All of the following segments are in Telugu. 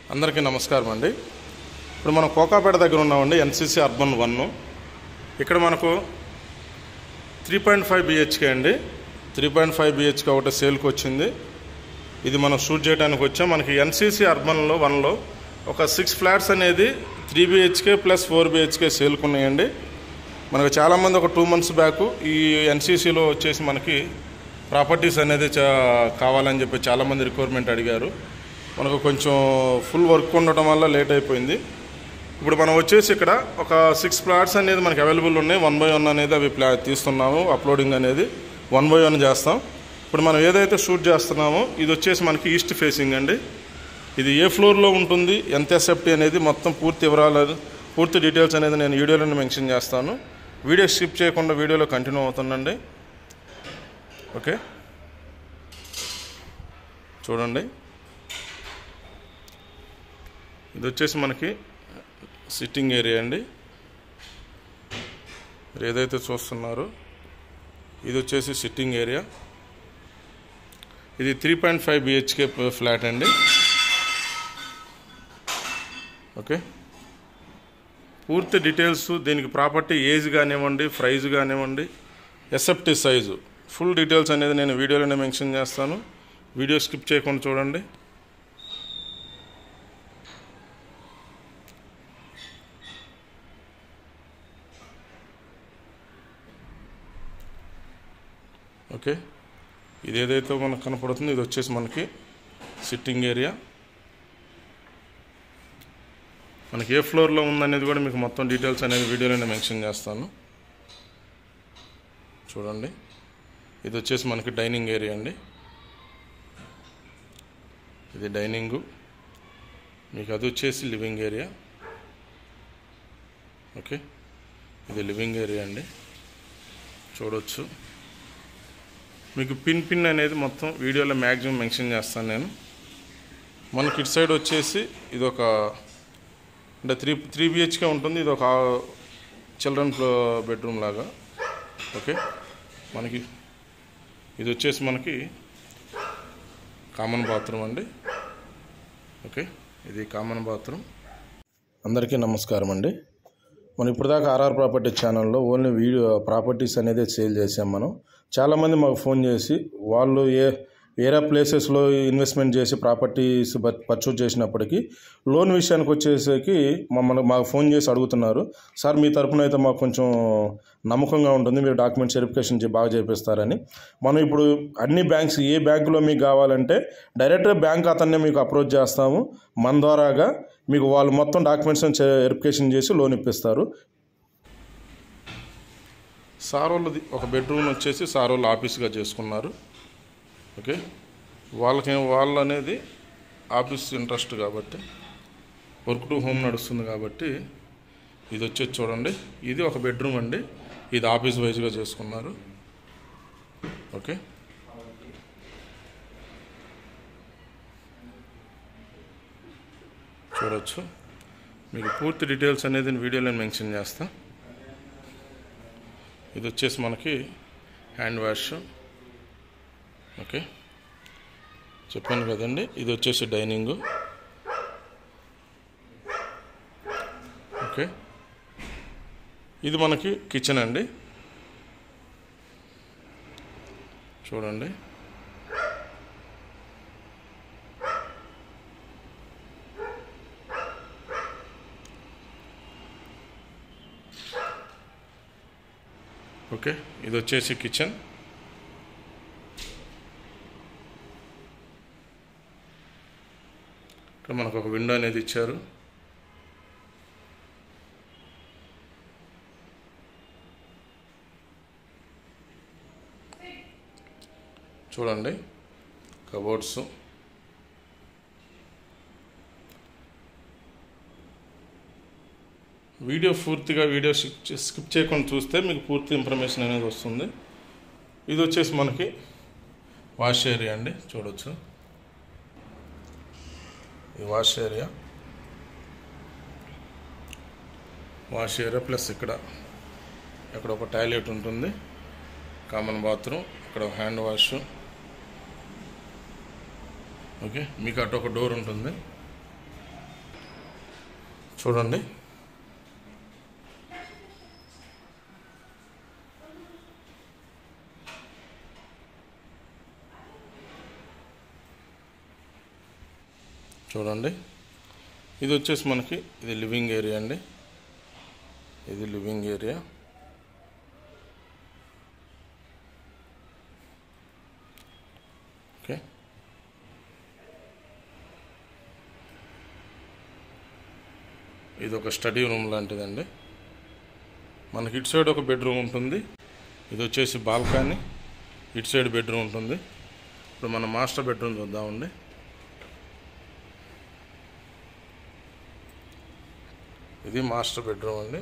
అందరికీ నమస్కారం అండి ఇప్పుడు మనం కోకాపేట దగ్గర ఉన్నామండి ఎన్సీసీ అర్బన్ వన్ ఇక్కడ మనకు త్రీ పాయింట్ ఫైవ్ బిహెచ్కే అండి త్రీ పాయింట్ ఫైవ్ బిహెచ్కే ఒకటి సేల్కి వచ్చింది ఇది మనం షూట్ చేయడానికి వచ్చాం మనకి ఎన్సీసీ అర్బన్లో వన్లో ఒక సిక్స్ ఫ్లాట్స్ అనేది three BHK plus four BHK సేల్కి ఉన్నాయండి మనకు చాలామంది ఒక టూ మంత్స్ బ్యాక్ ఈ ఎన్సీసీలో వచ్చేసి మనకి ప్రాపర్టీస్ అనేది చా కావాలని చెప్పి చాలామంది రిక్వైర్మెంట్ అడిగారు మనకు కొంచెం ఫుల్ వర్క్ ఉండటం వల్ల లేట్ అయిపోయింది ఇప్పుడు మనం వచ్చేసి ఇక్కడ ఒక సిక్స్ ప్లాట్స్ అనేది మనకి అవైలబుల్ ఉన్నాయి వన్ బై వన్ అనేది అవి ప్లా తీస్తున్నాము అప్లోడింగ్ అనేది వన్ బై వన్ చేస్తాం ఇప్పుడు మనం ఏదైతే షూట్ చేస్తున్నామో ఇది వచ్చేసి మనకి ఈస్ట్ ఫేసింగ్ అండి ఇది ఏ ఫ్లోర్లో ఉంటుంది ఎంత ఎస్ఎఫ్టీ అనేది మొత్తం పూర్తి వివరాలు పూర్తి డీటెయిల్స్ అనేది నేను వీడియోలో మెన్షన్ చేస్తాను వీడియో స్కిప్ చేయకుండా వీడియోలో కంటిన్యూ అవుతుందండి ఓకే చూడండి ఇది వచ్చేసి మనకి సిట్టింగ్ ఏరియా అండి మీరు ఏదైతే చూస్తున్నారో ఇది వచ్చేసి సిట్టింగ్ ఏరియా ఇది three point five BHK flat అండి ఓకే పూర్తి డీటెయిల్స్ దీనికి ప్రాపర్టీ ఏజ్ కానివ్వండి ప్రైజ్ కానివ్వండి ఎస్ఎఫ్టీ సైజు ఫుల్ డీటెయిల్స్ అనేది నేను వీడియోలోనే మెన్షన్ చేస్తాను వీడియో స్కిప్ చేయకుండా చూడండి ఓకే ఇది ఏదైతే మనకు కనపడుతుందో ఇది వచ్చేసి మనకి సిట్టింగ్ ఏరియా మనకి ఏ ఫ్లోర్లో ఉందనేది కూడా మీకు మొత్తం డీటెయిల్స్ అనేది వీడియోలోనే మెన్షన్ చేస్తాను చూడండి ఇది వచ్చేసి మనకి డైనింగ్ ఏరియా అండి ఇది డైనింగు మీకు అది వచ్చేసి లివింగ్ ఏరియా ఓకే ఇది లివింగ్ ఏరియా అండి చూడొచ్చు మీకు పిన్ పిన్ అనేది మొత్తం వీడియోలో మ్యాక్సిమం మెన్షన్ చేస్తాను నేను మనకి ఇటు సైడ్ వచ్చేసి ఇది ఒక అంటే త్రీ త్రీ బిహెచ్కే ఉంటుంది ఇది ఒక చిల్డ్రన్ బెడ్రూమ్ లాగా ఓకే మనకి ఇది వచ్చేసి మనకి కామన్ బాత్రూమ్ అండి ఓకే ఇది కామన్ బాత్రూమ్ అందరికీ నమస్కారం అండి మనం ఇప్పటిదాకా ఆర్ఆర్ ప్రాపర్టీ ఛానల్లో ఓన్లీ వీడియో ప్రాపర్టీస్ అనేది సేల్ చేసాం మనం చాలామంది మాకు ఫోన్ చేసి వాళ్ళు ఏ వేరే ప్లేసెస్లో ఇన్వెస్ట్మెంట్ చేసి ప్రాపర్టీస్ పర్చేజ్ చేసినప్పటికీ లోన్ విషయానికి వచ్చేసరికి మమ్మల్ని మాకు ఫోన్ చేసి అడుగుతున్నారు సార్ మీ తరపున అయితే మాకు కొంచెం నమ్మకంగా ఉంటుంది మీరు డాక్యుమెంట్స్ వెరిఫికేషన్ చే- బాగా చేపిస్తారని మనం ఇప్పుడు అన్ని బ్యాంక్స్ ఏ బ్యాంకులో మీకు కావాలంటే డైరెక్ట్గా బ్యాంక్ అతన్నే మీకు అప్రోచ్ చేస్తాము మన ద్వారాగా మీకు వాళ్ళు మొత్తం డాక్యుమెంట్స్ వెరిఫికేషన్ చేసి లోన్ ఇప్పిస్తారు సార్ వాళ్ళది ఒక బెడ్రూమ్ వచ్చేసి సార్ వాళ్ళు ఆఫీస్గా చేసుకున్నారు ఓకే వాళ్ళకి వాళ్ళు అనేది ఆఫీస్ ఇంట్రెస్ట్ కాబట్టి వర్క్ టు హోమ్ నడుస్తుంది కాబట్టి ఇది వచ్చేసి చూడండి ఇది ఒక బెడ్రూమ్ అండి ఇది ఆఫీస్ వైజ్గా చేసుకున్నారు ఓకే చూడొచ్చు మీకు పూర్తి డీటెయిల్స్ అనేది నేను వీడియోలో మెన్షన్ చేస్తా ఇది వచ్చేసి మనకి హ్యాండ్ వాష్ ఓకే చెప్పాను కదండి ఇది వచ్చేసి డైనింగు ఓకే ఇది మనకి కిచెన్ అండి చూడండి ఓకే ఇది వచ్చేసి కిచెన్ ఇక్కడ మనకు ఒక విండో అనేది ఇచ్చారు చూడండి కబోర్డ్స్ వీడియో పూర్తిగా వీడియో స్కిప్ చే- స్కిప్ చేయకుండా చూస్తే మీకు పూర్తి ఇన్ఫర్మేషన్ అనేది వస్తుంది ఇది వచ్చేసి మనకి వాష్ ఏరియా అండి చూడొచ్చు ఇది wash area wash area plus ఇక్కడ ఇక్కడ ఒక టాయిలెట్ ఉంటుంది కామన్ బాత్రూమ్ ఇక్కడ హ్యాండ్ వాష్ ఓకే మీకు అటు ఒక డోర్ ఉంటుంది చూడండి చూడండి ఇది వచ్చేసి మనకి ఇది లివింగ్ ఏరియా అండి ఇది లివింగ్ ఏరియా ఓకే ఇది ఒక స్టడీ రూమ్ లాంటిదండి మనకి ఇటు సైడ్ ఒక బెడ్రూమ్ ఉంటుంది ఇది వచ్చేసి బాల్కనీ ఇటు సైడ్ బెడ్రూమ్ ఉంటుంది ఇప్పుడు మనం మాస్టర్ బెడ్రూమ్ చూద్దామండి ఇది మాస్టర్ బెడ్రూమ్ అండి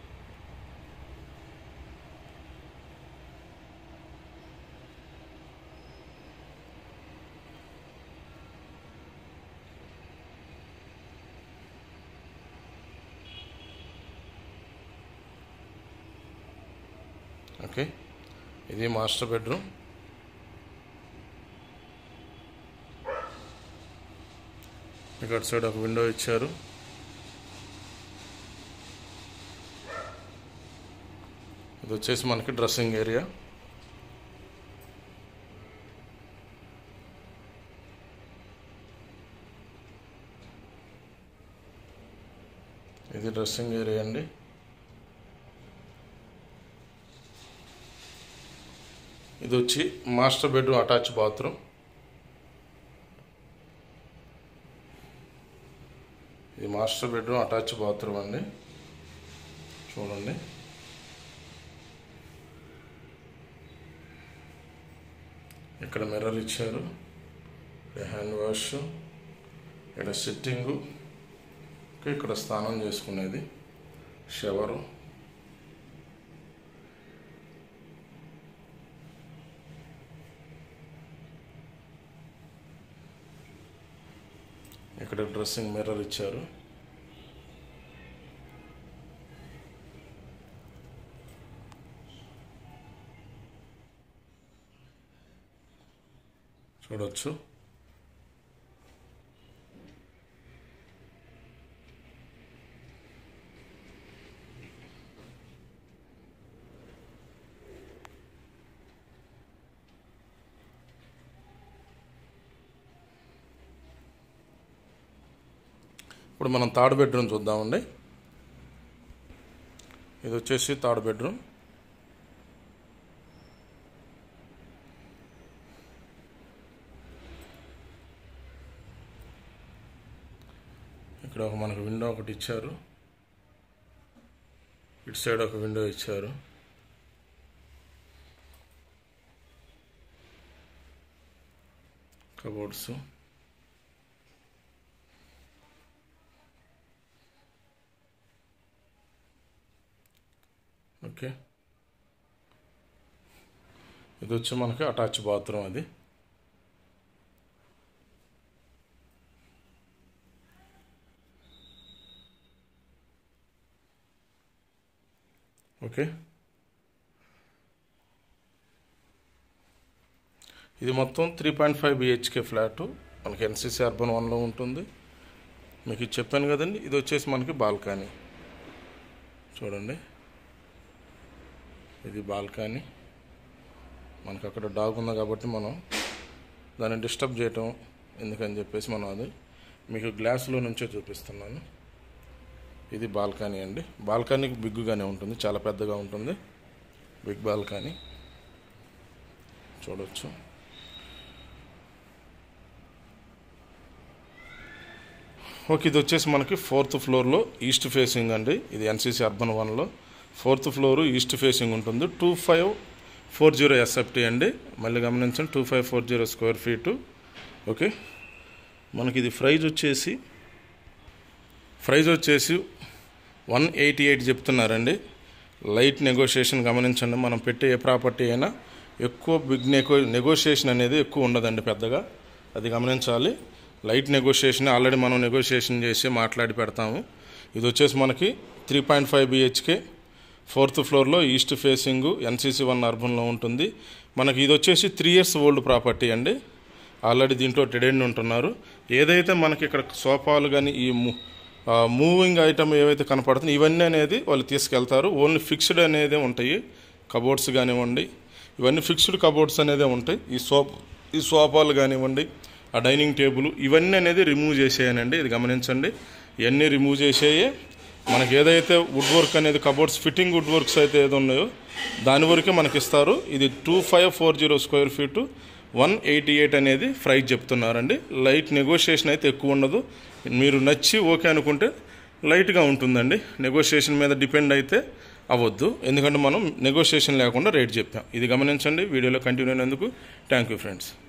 ఓకే ఇది మాస్టర్ బెడ్రూమ్ ఇక్కడ సైడ్ ఒక విండో ఇచ్చారు ఇది వచ్చేసి మనకి డ్రెస్సింగ్ ఏరియా ఇది డ్రెస్సింగ్ ఏరియా అండి ఇది వచ్చి మాస్టర్ బెడ్రూమ్ అటాచ్ బాత్రూమ్ ఇది మాస్టర్ బెడ్రూమ్ అటాచ్ బాత్రూమ్ అండి చూడండి ఇక్కడ మిర్రర్ ఇచ్చారు ఇక్కడ హ్యాండ్ వాష్ ఇక్కడ సిట్టింగు ఇక్కడ స్నానం చేసుకునేది షవరు ఇక్కడ డ్రెస్సింగ్ మిర్రర్ ఇచ్చారు చూడొచ్చు ఇప్పుడు మనం థర్డ్ బెడ్రూమ్ చూద్దామండి ఇది వచ్చేసి థర్డ్ బెడ్రూమ్ ఇక్కడ ఒక మనకు విండో ఒకటి ఇచ్చారు ఇటు సైడ్ ఒక విండో ఇచ్చారు కబోర్డ్స్ ఓకే ఇది వచ్చి మనకి అటాచ్ బాత్రూమ్ అది ఓకే ఇది మొత్తం three point five BHK flat మనకి ఎన్సీసీ అర్బన్ వన్లో ఉంటుంది మీకు ఇది చెప్పాను కదండి ఇది వచ్చేసి మనకి బాల్కనీ చూడండి ఇది బాల్కనీ మనకు అక్కడ డాగ్ ఉంది కాబట్టి మనం దాన్ని డిస్టర్బ్ చేయటం ఎందుకని చెప్పేసి మనం అది మీకు గ్లాసులో నుంచే చూపిస్తున్నాను ఇది బాల్కనీ అండి బాల్కనీ బిగ్గుగానే ఉంటుంది చాలా పెద్దగా ఉంటుంది బిగ్ బాల్కనీ చూడొచ్చు ఓకే ఇది వచ్చేసి మనకి ఫోర్త్ ఫ్లోర్లో ఈస్ట్ ఫేసింగ్ అండి ఇది ఎన్సీసీ అర్బన్ వన్లో ఫోర్త్ ఫ్లోరు ఈస్ట్ ఫేసింగ్ ఉంటుంది two five four zero SFT అండి మళ్ళీ గమనించండి two five four zero square feet okay మనకి ఇది ప్రైజ్ వచ్చేసి ప్రైజ్ వచ్చేసి వన్ ఎయిటీ ఎయిట్ చెప్తున్నారండి లైట్ నెగోషియేషన్ గమనించండి మనం పెట్టే ఏ ప్రాపర్టీ అయినా ఎక్కువ బిగ్ నెగో నెగోషియేషన్ అనేది ఎక్కువ ఉండదండి పెద్దగా అది గమనించాలి లైట్ నెగోషియేషన్ ఆల్రెడీ మనం నెగోషియేషన్ చేసి మాట్లాడి పెడతాము ఇది వచ్చేసి మనకి three point five BHK fourth ఫ్లోర్లో ఈస్ట్ ఫేసింగ్ ఎన్సీసీ వన్ అర్బన్లో ఉంటుంది మనకి ఇది వచ్చేసి త్రీ ఇయర్స్ ఓల్డ్ ప్రాపర్టీ అండి ఆల్రెడీ దీంట్లో టెడెండ్ ఉంటున్నారు ఏదైతే మనకి ఇక్కడ సోఫాలు కానీ ఈ ము- మూవింగ్ ఐటమ్ ఏవైతే కనపడుతుందో ఇవన్నీ అనేది వాళ్ళు తీసుకెళ్తారు ఓన్లీ ఫిక్స్డ్ అనేది ఉంటాయి కబోర్డ్స్ కానివ్వండి ఇవన్నీ ఫిక్స్డ్ కబోర్డ్స్ అనేదే ఉంటాయి ఈ సోప్ ఈ సోఫాలు కానివ్వండి ఆ డైనింగ్ టేబుల్ ఇవన్నీ అనేది రిమూవ్ చేసేయనండి ఇది గమనించండి ఇవన్నీ రిమూవ్ చేసేయే మనకి ఏదైతే వుడ్ వర్క్ అనేది కబోర్డ్స్ ఫిట్టింగ్ వుడ్ వర్క్స్ అయితే ఏదో ఉన్నాయో దాని వరకే మనకి ఇస్తారు ఇది two five four zero square feet one eighty eight అనేది ప్రైస్ చెప్తున్నారండి లైట్ నెగోషియేషన్ అయితే ఎక్కువ ఉండదు మీరు నచ్చి ఓకే అనుకుంటే లైట్గా ఉంటుందండి నెగోషియేషన్ మీద డిపెండ్ అయితే అవ్వద్దు ఎందుకంటే మనం నెగోషియేషన్ లేకుండా రేట్ చెప్పాం ఇది గమనించండి వీడియోలో కంటిన్యూ అయినందుకు థ్యాంక్ యూ ఫ్రెండ్స్